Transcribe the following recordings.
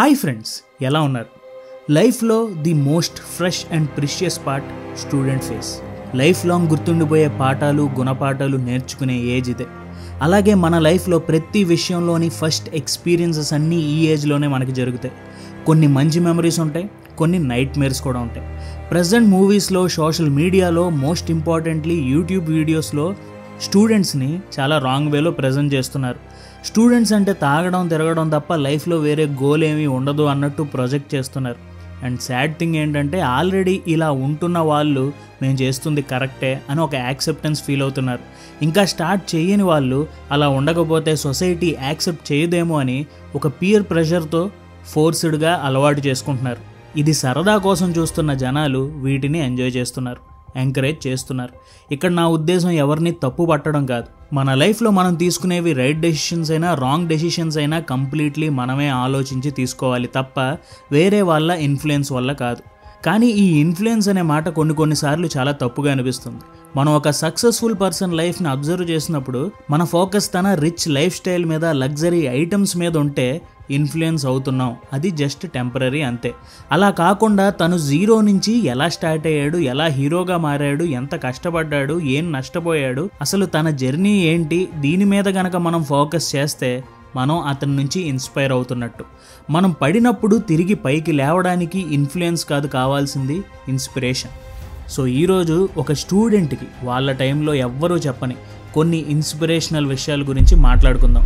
hi friends ఎలా ఉన్నారు లైఫ్లో the most fresh and precious part student phase life long గుర్తుండిపోయే పాఠాలు గుణపాఠాలు నేర్చుకునే ఏజ్ ఇదే అలాగే మన లైఫ్లో ప్రతి విషయంలోని ఫస్ట్ ఎక్స్పీరియన్సెస్ అన్నీ ఈ ఏజ్లోనే మనకి జరుగుతాయి కొన్ని మంచి మెమరీస్ ఉంటాయి కొన్ని నైట్ మేర్స్ కూడా ఉంటాయి ప్రజెంట్ మూవీస్లో సోషల్ మీడియాలో మోస్ట్ ఇంపార్టెంట్లీ యూట్యూబ్ వీడియోస్లో స్టూడెంట్స్ని చాలా రాంగ్ వేలో ప్రజెంట్ చేస్తున్నారు స్టూడెంట్స్ అంటే తాగడం తిరగడం తప్ప లైఫ్లో వేరే గోల్ ఏమీ ఉండదు అన్నట్టు ప్రొజెక్ట్ చేస్తున్నారు అండ్ సాడ్ థింగ్ ఏంటంటే ఆల్రెడీ ఇలా ఉంటున్న వాళ్ళు మేము చేస్తుంది కరెక్టే అని ఒక యాక్సెప్టెన్స్ ఫీల్ అవుతున్నారు ఇంకా స్టార్ట్ చేయని వాళ్ళు అలా ఉండకపోతే సొసైటీ యాక్సెప్ట్ చేయదేమో అని ఒక పియర్ ప్రెషర్తో ఫోర్స్డ్గా అలవాటు చేసుకుంటున్నారు ఇది సరదా కోసం చూస్తున్న జనాలు వీటిని ఎంజాయ్ చేస్తున్నారు ఎంకరేజ్ చేస్తున్నారు ఇక్కడ నా ఉద్దేశం ఎవరిని తప్పు పట్టడం కాదు మన లైఫ్లో మనం తీసుకునేవి రైట్ డెసిషన్స్ అయినా రాంగ్ డెసిషన్స్ అయినా కంప్లీట్లీ మనమే ఆలోచించి తీసుకోవాలి తప్ప వేరే వాళ్ళ ఇన్ఫ్లుయెన్స్ వల్ల కాదు కానీ ఈ ఇన్ఫ్లుయెన్స్ అనే మాట కొన్ని కొన్నిసార్లు చాలా తప్పుగా అనిపిస్తుంది మనం ఒక సక్సెస్ఫుల్ పర్సన్ లైఫ్ని అబ్జర్వ్ చేసినప్పుడు మన ఫోకస్ తన రిచ్ లైఫ్ స్టైల్ మీద లగ్జరీ ఐటమ్స్ మీద ఉంటే ఇన్ఫ్లుయెన్స్ అవుతున్నాం అది జస్ట్ టెంపరీ అంతే అలా కాకుండా తను జీరో నుంచి ఎలా స్టార్ట్ అయ్యాడు ఎలా హీరోగా మారాడు ఎంత కష్టపడ్డాడు ఏం నష్టపోయాడు అసలు తన జర్నీ ఏంటి దీని మీద గనక మనం ఫోకస్ చేస్తే మనం అతని నుంచి ఇన్స్పైర్ అవుతున్నట్టు మనం పడినప్పుడు తిరిగి పైకి లేవడానికి ఇన్ఫ్లుయెన్స్ కాదు కావాల్సింది ఇన్స్పిరేషన్ సో ఈరోజు ఒక స్టూడెంట్కి వాళ్ళ టైంలో ఎవ్వరూ చెప్పని కొన్ని ఇన్స్పిరేషనల్ విషయాల గురించి మాట్లాడుకుందాం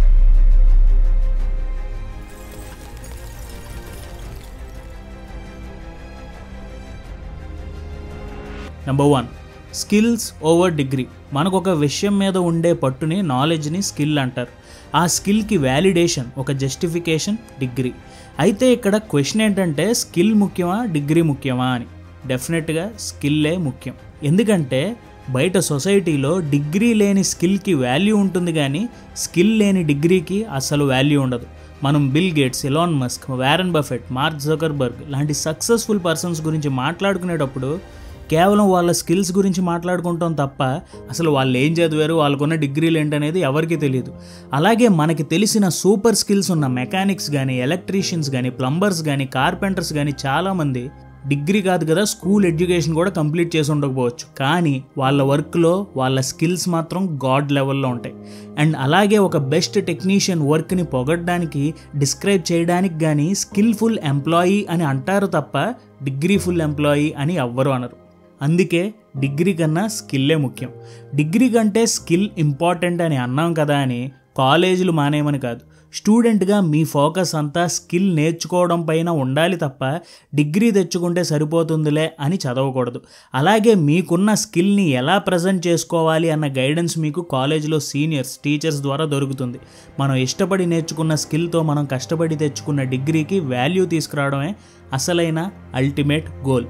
number one skills over degree మనకు ఒక విషయం మీద ఉండే పట్టుని నాలెడ్జ్ని స్కిల్ అంటారు ఆ స్కిల్కి వ్యాలిడేషన్ ఒక జస్టిఫికేషన్ డిగ్రీ అయితే ఇక్కడ క్వశ్చన్ ఏంటంటే స్కిల్ ముఖ్యమా డిగ్రీ ముఖ్యమా అని డెఫినెట్గా స్కిల్లే ముఖ్యం ఎందుకంటే బయట సొసైటీలో డిగ్రీ లేని స్కిల్కి వాల్యూ ఉంటుంది కానీ స్కిల్ లేని డిగ్రీకి అసలు వాల్యూ ఉండదు మనం Bill Gates Elon Musk Warren Buffett Mark Zuckerberg లాంటి సక్సెస్ఫుల్ పర్సన్స్ గురించి మాట్లాడుకునేటప్పుడు కేవలం వాళ్ళ స్కిల్స్ గురించి మాట్లాడుకుంటాం తప్ప అసలు వాళ్ళు ఏం చదివారు వాళ్ళకున్న డిగ్రీలు ఏంటనేది ఎవరికీ తెలియదు అలాగే మనకి తెలిసిన సూపర్ స్కిల్స్ ఉన్న మెకానిక్స్ కానీ ఎలక్ట్రీషియన్స్ కానీ ప్లంబర్స్ కానీ కార్పెంటర్స్ కానీ చాలామంది డిగ్రీ కాదు కదా స్కూల్ ఎడ్యుకేషన్ కూడా కంప్లీట్ చేసి ఉండకపోవచ్చు కానీ వాళ్ళ వర్క్లో వాళ్ళ స్కిల్స్ మాత్రం గాడ్ లెవెల్లో ఉంటాయి అండ్ అలాగే ఒక బెస్ట్ టెక్నీషియన్ వర్క్ని పొగడడానికి డిస్క్రైబ్ చేయడానికి కానీ స్కిల్ఫుల్ ఎంప్లాయీ అని అంటారు తప్ప డిగ్రీ ఫుల్ ఎంప్లాయీ అని ఎవ్వరు అనరు అందుకే డిగ్రీ కన్నా స్కిల్లే ముఖ్యం డిగ్రీ కంటే స్కిల్ ఇంపార్టెంట్ అని అన్నాం కదా అని కాలేజీలు మానేయమని కాదు స్టూడెంట్గా మీ ఫోకస్ అంతా స్కిల్ నేర్చుకోవడం పైన ఉండాలి తప్ప డిగ్రీ తెచ్చుకుంటే సరిపోతుందిలే అని చదవకూడదు అలాగే మీకున్న స్కిల్ని ఎలా ప్రజెంట్ చేసుకోవాలి అన్న గైడెన్స్ మీకు కాలేజీలో సీనియర్స్ టీచర్స్ ద్వారా దొరుకుతుంది మనం ఇష్టపడి నేర్చుకున్న స్కిల్తో మనం కష్టపడి తెచ్చుకున్న డిగ్రీకి వాల్యూ తీసుకురావడమే అసలైన ultimate goal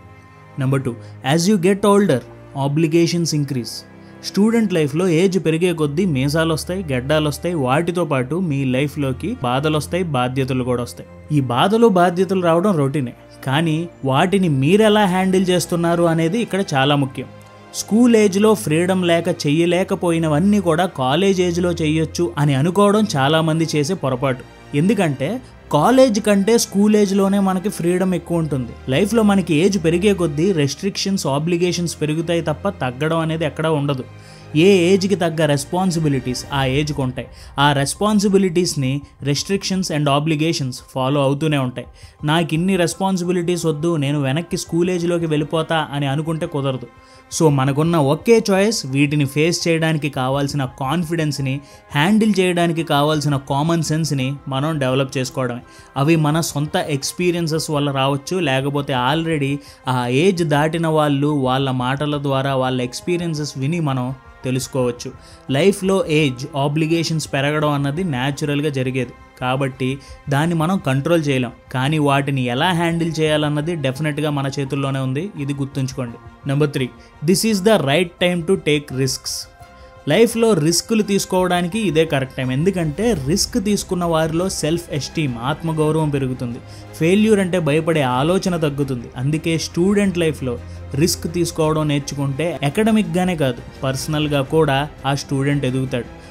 number two as you get older obligations increase student లైఫ్లో ఏజ్ పెరిగే కొద్దీ మీసాలు వస్తాయి గడ్డాలు వస్తాయి వాటితో పాటు మీ లైఫ్లోకి బాధలు వస్తాయి బాధ్యతలు కూడా వస్తాయి ఈ బాధలు బాధ్యతలు రావడం రొటీనే కానీ వాటిని మీరెలా హ్యాండిల్ చేస్తున్నారు అనేది ఇక్కడ చాలా ముఖ్యం స్కూల్ ఏజ్లో ఫ్రీడమ్ లేక చెయ్యలేకపోయినవన్నీ కూడా కాలేజ్ ఏజ్లో చెయ్యొచ్చు అని అనుకోవడం చాలామంది చేసే పొరపాటు ఎందుకంటే కాలేజ్ కంటే స్కూల్ ఏజ్లోనే మనకి ఫ్రీడమ్ ఎక్కువ ఉంటుంది లైఫ్లో మనకి ఏజ్ పెరిగే కొద్దీ రెస్ట్రిక్షన్స్ ఆబ్లిగేషన్స్ పెరుగుతాయి తప్ప తగ్గడం అనేది ఎక్కడా ఉండదు ఏ ఏజ్కి తగ్గ రెస్పాన్సిబిలిటీస్ ఆ ఏజ్కి ఉంటాయి ఆ రెస్పాన్సిబిలిటీస్ని రెస్ట్రిక్షన్స్ అండ్ ఆబ్లిగేషన్స్ ఫాలో అవుతూనే ఉంటాయి నాకు ఇన్ని రెస్పాన్సిబిలిటీస్ వద్దు నేను వెనక్కి స్కూల్ ఏజ్లోకి వెళ్ళిపోతా అని అనుకుంటే కుదరదు సో మనకున్న ఒకే చాయిస్ వీటిని ఫేస్ చేయడానికి కావాల్సిన కాన్ఫిడెన్స్ని హ్యాండిల్ చేయడానికి కావాల్సిన కామన్ సెన్స్ని మనం డెవలప్ చేసుకోవడమే అవి మన సొంత ఎక్స్పీరియన్సెస్ వల్ల రావచ్చు లేకపోతే ఆల్రెడీ ఆ ఏజ్ దాటిన వాళ్ళు వాళ్ళ మాటల ద్వారా వాళ్ళ ఎక్స్పీరియన్సెస్ విని మనం తెలుసుకోవచ్చు లైఫ్లో ఏజ్ ఆబ్లిగేషన్స్ పెరగడం అన్నది న్యాచురల్గా జరిగేది కాబట్టి దాన్ని మనం కంట్రోల్ చేయలేం కానీ వాటిని ఎలా హ్యాండిల్ చేయాలన్నది డెఫినెట్గా మన చేతుల్లోనే ఉంది ఇది గుర్తుంచుకోండి number three this is the right time to take risks లైఫ్లో రిస్కులు తీసుకోవడానికి ఇదే కరెక్ట్ టైం ఎందుకంటే రిస్క్ తీసుకున్న వారిలో సెల్ఫ్ ఎస్టీమ్ ఆత్మగౌరవం పెరుగుతుంది ఫెయిల్యూర్ అంటే భయపడే ఆలోచన తగ్గుతుంది అందుకే స్టూడెంట్ లైఫ్లో రిస్క్ తీసుకోవడం నేర్చుకుంటే అకాడమిక్గానే కాదు పర్సనల్గా కూడా ఆ స్టూడెంట్ ఎదుగుతాడు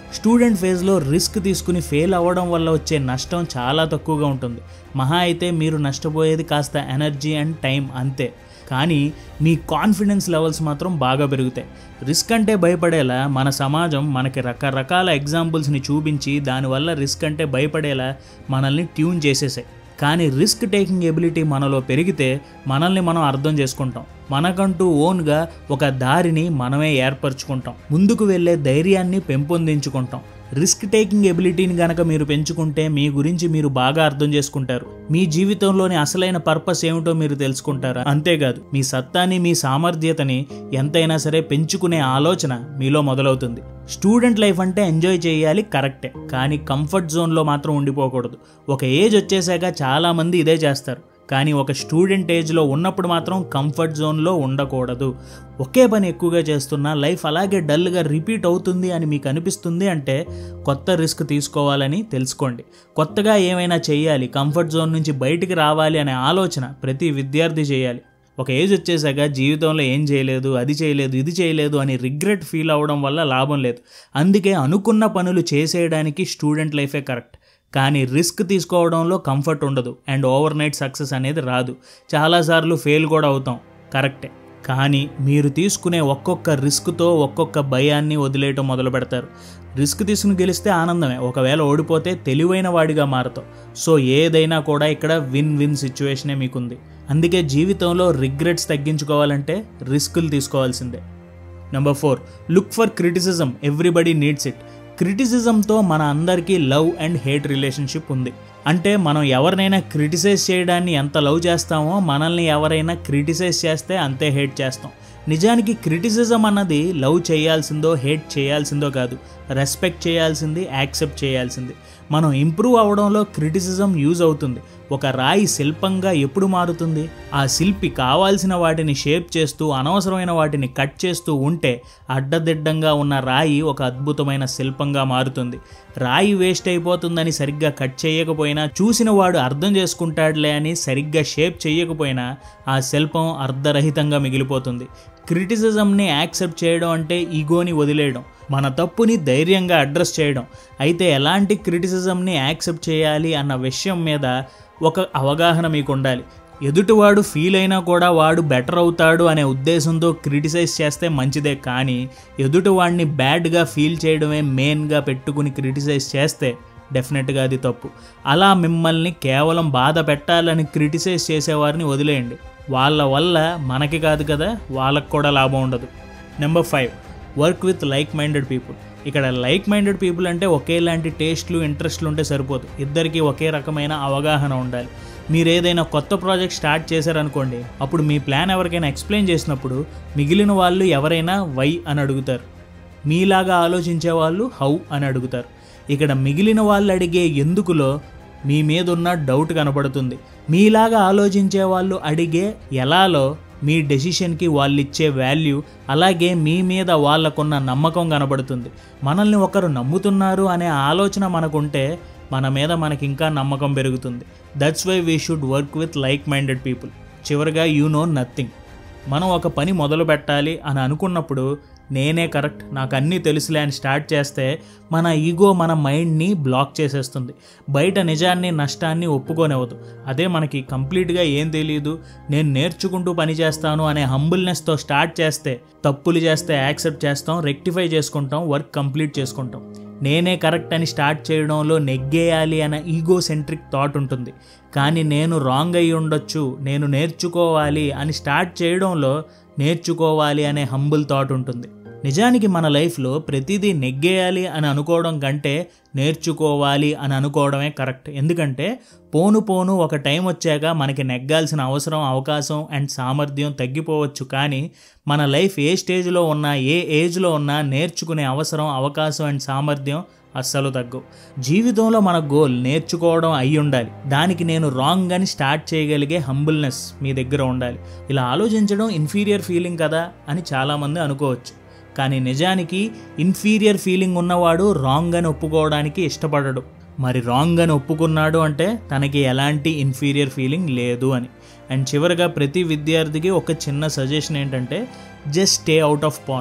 స్టూడెంట్ ఫేజ్లో రిస్క్ తీసుకుని ఫెయిల్ అవ్వడం వల్ల వచ్చే నష్టం చాలా తక్కువగా ఉంటుంది మహా అయితే మీరు నష్టపోయేది కాస్త ఎనర్జీ అండ్ టైం అంతే కానీ మీ కాన్ఫిడెన్స్ లెవెల్స్ మాత్రం బాగా పెరుగుతాయి రిస్క్ అంటే భయపడేలా మన సమాజం మనకి రకరకాల ఎగ్జాంపుల్స్ని చూపించి దానివల్ల రిస్క్ అంటే భయపడేలా మనల్ని ట్యూన్ చేసేసాయి కానీ రిస్క్ టేకింగ్ ఎబిలిటీ మనలో పెరిగితే మనల్ని మనం అర్థం చేసుకుంటాం మనకంటూ ఓన్గా ఒక దారిని మనమే ఏర్పరచుకుంటాం ముందుకు వెళ్ళే ధైర్యాన్ని పెంపొందించుకుంటాం రిస్క్ టేకింగ్ ఎబిలిటీని గనక మీరు పెంచుకుంటే మీ గురించి మీరు బాగా అర్థం చేసుకుంటారు మీ జీవితంలోని అసలైన పర్పస్ ఏమిటో మీరు తెలుసుకుంటారు అంతేకాదు మీ సత్తాని మీ సామర్థ్యతని ఎంతైనా సరే పెంచుకునే ఆలోచన మీలో మొదలవుతుంది స్టూడెంట్ లైఫ్ అంటే ఎంజాయ్ చేయాలి కరెక్టే కానీ కంఫర్ట్ జోన్లో మాత్రం ఉండిపోకూడదు ఒక ఏజ్ వచ్చేసాక చాలామంది ఇదే చేస్తారు కానీ ఒక స్టూడెంట్ ఏజ్లో ఉన్నప్పుడు మాత్రం కంఫర్ట్ జోన్లో ఉండకూడదు ఒకే పని ఎక్కువగా చేస్తున్నా లైఫ్ అలాగే డల్గా రిపీట్ అవుతుంది అని మీకు అనిపిస్తుంది అంటే కొత్త రిస్క్ తీసుకోవాలని తెలుసుకోండి కొత్తగా ఏమైనా చేయాలి కంఫర్ట్ జోన్ నుంచి బయటికి రావాలి అనే ఆలోచన ప్రతి విద్యార్థి చేయాలి ఒక ఏజ్ వచ్చేసాక జీవితంలో ఏం చేయలేదు అది చేయలేదు ఇది చేయలేదు అని రిగ్రెట్ ఫీల్ అవ్వడం వల్ల లాభం లేదు అందుకే అనుకున్న పనులు చేసేయడానికి స్టూడెంట్ లైఫే కరెక్ట్ కానీ రిస్క్ తీసుకోవడంలో కంఫర్ట్ ఉండదు అండ్ ఓవర్ నైట్ సక్సెస్ అనేది రాదు చాలాసార్లు ఫెయిల్ కూడా అవుతాం కరెక్టే కానీ మీరు తీసుకునే ఒక్కొక్క రిస్క్తో ఒక్కొక్క భయాన్ని వదిలేయటం మొదలు పెడతారు రిస్క్ తీసుకుని గెలిస్తే ఆనందమే ఒకవేళ ఓడిపోతే తెలివైన వాడిగా మారుతావు సో ఏదైనా కూడా ఇక్కడ విన్ విన్ సిచ్యువేషనే మీకుంది అందుకే జీవితంలో రిగ్రెట్స్ తగ్గించుకోవాలంటే రిస్కులు తీసుకోవాల్సిందే number four look for criticism everybody needs it క్రిటిసిజంతో మన అందరికీ లవ్ అండ్ హేట్ రిలేషన్షిప్ ఉంది అంటే మనం ఎవరినైనా క్రిటిసైజ్ చేయడాన్ని ఎంత లవ్ చేస్తామో మనల్ని ఎవరైనా క్రిటిసైజ్ చేస్తే అంతే హేట్ చేస్తాం నిజానికి క్రిటిసిజం అన్నది లవ్ చేయాల్సిందో హేట్ చేయాల్సిందో కాదు రెస్పెక్ట్ చేయాల్సింది యాక్సెప్ట్ చేయాల్సింది మనం ఇంప్రూవ్ అవడంలో క్రిటిసిజం యూజ్ అవుతుంది ఒక రాయి శిల్పంగా ఎప్పుడు మారుతుంది ఆ శిల్పి కావాల్సిన వాటిని షేప్ చేస్తూ అనవసరమైన వాటిని కట్ చేస్తూ ఉంటే అడ్డదిడ్డంగా ఉన్న రాయి ఒక అద్భుతమైన శిల్పంగా మారుతుంది రాయి వేస్ట్ అయిపోతుందని సరిగ్గా కట్ చేయకపోయినా చూసిన వాడు అర్థం చేసుకుంటాడులే అని సరిగ్గా షేప్ చేయకపోయినా ఆ శిల్పం అర్ధరహితంగా మిగిలిపోతుంది క్రిటిసిజంని యాక్సెప్ట్ చేయడం అంటే ఈగోని వదిలేయడం మన తప్పుని ధైర్యంగా అడ్రస్ చేయడం అయితే ఎలాంటి క్రిటిసిజంని యాక్సెప్ట్ చేయాలి అన్న విషయం మీద ఒక అవగాహన మీకు ఉండాలి ఎదుటివాడు ఫీల్ అయినా కూడా వాడు బెటర్ అవుతాడు అనే ఉద్దేశంతో క్రిటిసైజ్ చేస్తే మంచిదే కానీ ఎదుటివాడిని బ్యాడ్గా ఫీల్ చేయడమే మెయిన్గా పెట్టుకుని క్రిటిసైజ్ చేస్తే డెఫినెట్గా అది తప్పు అలా మిమ్మల్ని కేవలం బాధ పెట్టాలని క్రిటిసైజ్ చేసేవారిని వదిలేయండి వాళ్ళ వల్ల మనకి కాదు కదా వాళ్ళకు కూడా లాభం ఉండదు number five work with like minded people ఇక్కడ లైక్ మైండెడ్ పీపుల్ అంటే ఒకేలాంటి టేస్ట్లు ఇంట్రెస్ట్లు ఉంటే సరిపోదు ఇద్దరికి ఒకే రకమైన అవగాహన ఉండాలి మీరు ఏదైనా కొత్త ప్రాజెక్ట్ స్టార్ట్ చేశారనుకోండి అప్పుడు మీ ప్లాన్ ఎవరికైనా ఎక్స్ప్లెయిన్ చేసినప్పుడు మిగిలిన వాళ్ళు ఎవరైనా వై అని అడుగుతారు మీలాగా ఆలోచించే వాళ్ళు హౌ అని అడుగుతారు ఇక్కడ మిగిలిన వాళ్ళు అడిగే ఎందుకులో మీ మీద ఉన్న డౌట్ కనబడుతుంది మీలాగా ఆలోచించే వాళ్ళు అడిగే ఎలాలో మీ డెసిషన్కి వాళ్ళు ఇచ్చే వాల్యూ అలాగే మీ మీద వాళ్ళకున్న నమ్మకం కనబడుతుంది మనల్ని ఒకరు నమ్ముతున్నారు అనే ఆలోచన మనకుంటే మన మీద మనకి ఇంకా నమ్మకం పెరుగుతుంది that's why we should work with like minded people చివరిగా యూ నో నథింగ్ మనం ఒక పని మొదలు పెట్టాలి అని అనుకున్నప్పుడు నేనే కరెక్ట్ నాకు అన్నీ తెలుసులే అని స్టార్ట్ చేస్తే మన ఈగో మన మైండ్ని బ్లాక్ చేసేస్తుంది బయట నిజాన్ని నష్టాన్ని ఒప్పుకోనివ్వదు అదే మనకి కంప్లీట్గా ఏం తెలియదు నేను నేర్చుకుంటూ పని చేస్తాను అనే హంబుల్నెస్తో స్టార్ట్ చేస్తే తప్పులు చేస్తే యాక్సెప్ట్ చేస్తాం రెక్టిఫై చేసుకుంటాం వర్క్ కంప్లీట్ చేసుకుంటాం నేనే కరెక్ట్ అని స్టార్ట్ చేయడంలో నెగ్గేయాలి అన్న ఈగో సెంట్రిక్ థాట్ ఉంటుంది కానీ నేను రాంగ్ అయి ఉండొచ్చు నేను నేర్చుకోవాలి అని స్టార్ట్ చేయడంలో నేర్చుకోవాలి అనే హంబుల్ థాట్ ఉంటుంది నిజానికి మన లైఫ్లో ప్రతిదీ నెగ్గేయాలి అని అనుకోవడం కంటే నేర్చుకోవాలి అని అనుకోవడమే కరెక్ట్ ఎందుకంటే పోను పోను ఒక టైం వచ్చాక మనకి నెగ్గాల్సిన అవసరం అవకాశం అండ్ సామర్థ్యం తగ్గిపోవచ్చు కానీ మన లైఫ్ ఏ స్టేజ్లో ఉన్నా ఏ ఏజ్లో ఉన్నా నేర్చుకునే అవసరం అవకాశం అండ్ సామర్థ్యం అస్సలు తగ్గవు జీవితంలో మన గోల్ నేర్చుకోవడం అయి ఉండాలి దానికి నేను రాంగ్ అని స్టార్ట్ చేయగలిగే హంబుల్నెస్ మీ దగ్గర ఉండాలి ఇలా ఆలోచించడం ఇన్ఫీరియర్ ఫీలింగ్ కదా అని చాలామంది అనుకోవచ్చు కానీ నిజానికి ఇన్ఫీరియర్ ఫీలింగ్ ఉన్నవాడు రాంగ్ అని ఒప్పుకోవడానికి ఇష్టపడడు మరి రాంగ్ అని ఒప్పుకున్నాడు అంటే తనకి ఎలాంటి ఇన్ఫీరియర్ ఫీలింగ్ లేదు అని అండ్ చివరిగా ప్రతి విద్యార్థికి ఒక చిన్న సజెషన్ ఏంటంటే just stay out of porn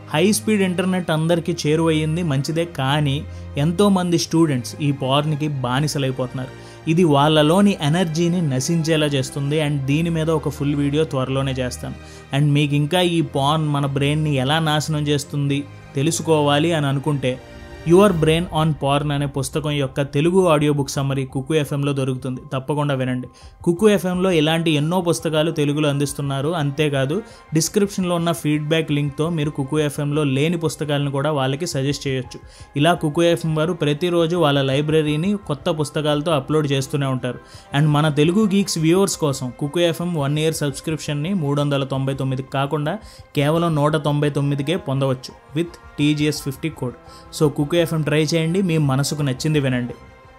high speed internet అందరికీ చేరువయ్యింది మంచిదే కానీ ఎంతోమంది స్టూడెంట్స్ ఈ పార్న్కి బానిసలైపోతున్నారు ఇది వాళ్ళలోని ఎనర్జీని నశించేలా చేస్తుంది అండ్ దీని మీద ఒక ఫుల్ వీడియో త్వరలోనే చేస్తాను అండ్ మీకు ఇంకా ఈ పాన్ మన బ్రెయిన్ని ఎలా నాశనం చేస్తుంది తెలుసుకోవాలి అని అనుకుంటే యువర్ బ్రెయిన్ ఆన్ పార్న్ అనే పుస్తకం యొక్క Telugu audio book summary Kuku ఎఫ్ఎంలో దొరుకుతుంది తప్పకుండా వినండి కుక్కు ఎఫ్ఎంలో ఇలాంటి ఎన్నో పుస్తకాలు తెలుగులో అందిస్తున్నారు అంతేకాదు డిస్క్రిప్షన్లో ఉన్న ఫీడ్బ్యాక్ లింక్తో మీరు కుక్కు ఎఫ్ఎంలో లేని పుస్తకాలను కూడా వాళ్ళకి సజెస్ట్ చేయొచ్చు ఇలా కుక్కు ఎఫ్ఎం వారు ప్రతిరోజు వాళ్ళ లైబ్రరీని కొత్త పుస్తకాలతో అప్లోడ్ చేస్తూనే ఉంటారు అండ్ మన తెలుగు గీక్స్ వ్యూవర్స్ కోసం కుక్కు ఎఫ్ఎం వన్ ఇయర్ సబ్స్క్రిప్షన్ని మూడు వందల తొంభై తొమ్మిదికి కాకుండా కేవలం నూట తొంభై తొమ్మిదికే పొందవచ్చు with TGS fifty code so Kuku FM try చేయండి మీ మనసుకు నచ్చింది వినండి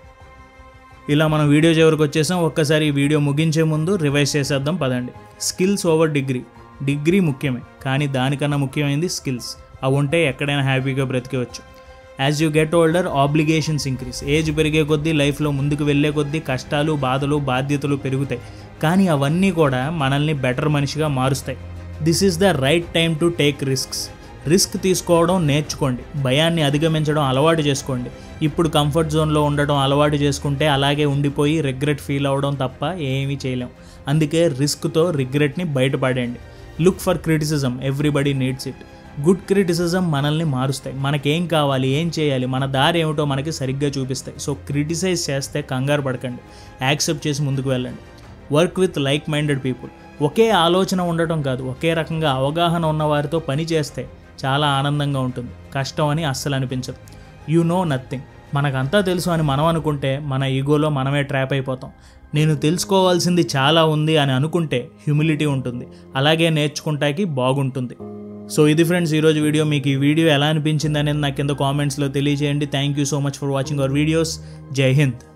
ఇలా మనం వీడియో చివరికి వచ్చేసాం ఒక్కసారి ఈ వీడియో ముగించే ముందు రివైజ్ చేసేద్దాం పదండి స్కిల్స్ ఓవర్ డిగ్రీ డిగ్రీ ముఖ్యమే కానీ దానికన్నా ముఖ్యమైనది స్కిల్స్ అవి ఉంటే ఎక్కడైనా హ్యాపీగా బ్రతికేవచ్చు as you get older obligations increase age పెరిగే కొద్దీ లైఫ్లో ముందుకు వెళ్ళే కొద్దీ కష్టాలు బాధలు బాధ్యతలు పెరుగుతాయి కానీ అవన్నీ కూడా మనల్ని బెటర్ మనిషిగా మారుస్తాయి this is the right time to take risks risk తీసుకోవడం నేర్చుకోండి భయాన్ని అధిగమించడం అలవాటు చేసుకోండి ఇప్పుడు కంఫర్ట్ జోన్లో ఉండడం అలవాటు చేసుకుంటే అలాగే ఉండిపోయి రిగ్రెట్ ఫీల్ అవ్వడం తప్ప ఏమీ చేయలేం అందుకే రిస్క్తో రిగ్రెట్ని బయటపడండి look for criticism everybody needs it good criticism మనల్ని మారుస్తాయి మనకేం కావాలి ఏం చేయాలి మన దారి ఏమిటో మనకి సరిగ్గా చూపిస్తాయి సో క్రిటిసైజ్ చేస్తే కంగారు పడకండి యాక్సెప్ట్ చేసి ముందుకు వెళ్ళండి work with like minded people ఒకే ఆలోచన ఉండటం కాదు ఒకే రకంగా అవగాహన ఉన్న వారితో పని చేస్తే చాలా ఆనందంగా ఉంటుంది కష్టం అని అస్సలు అనిపించదు యు నో నథింగ్ మనకంతా తెలుసు అని మనం అనుకుంటే మన ఈగోలో మనమే ట్రాప్ అయిపోతాం నేను తెలుసుకోవాల్సింది చాలా ఉంది అని అనుకుంటే హ్యూమిలిటీ ఉంటుంది అలాగే నేర్చుకుంటాకి బాగుంటుంది సో ఇది ఫ్రెండ్స్ ఈరోజు వీడియో మీకు ఈ వీడియో ఎలా అనిపించింది అనేది నాకు కింద కామెంట్స్లో తెలియజేయండి thank you so much for watching our videos జై హింద్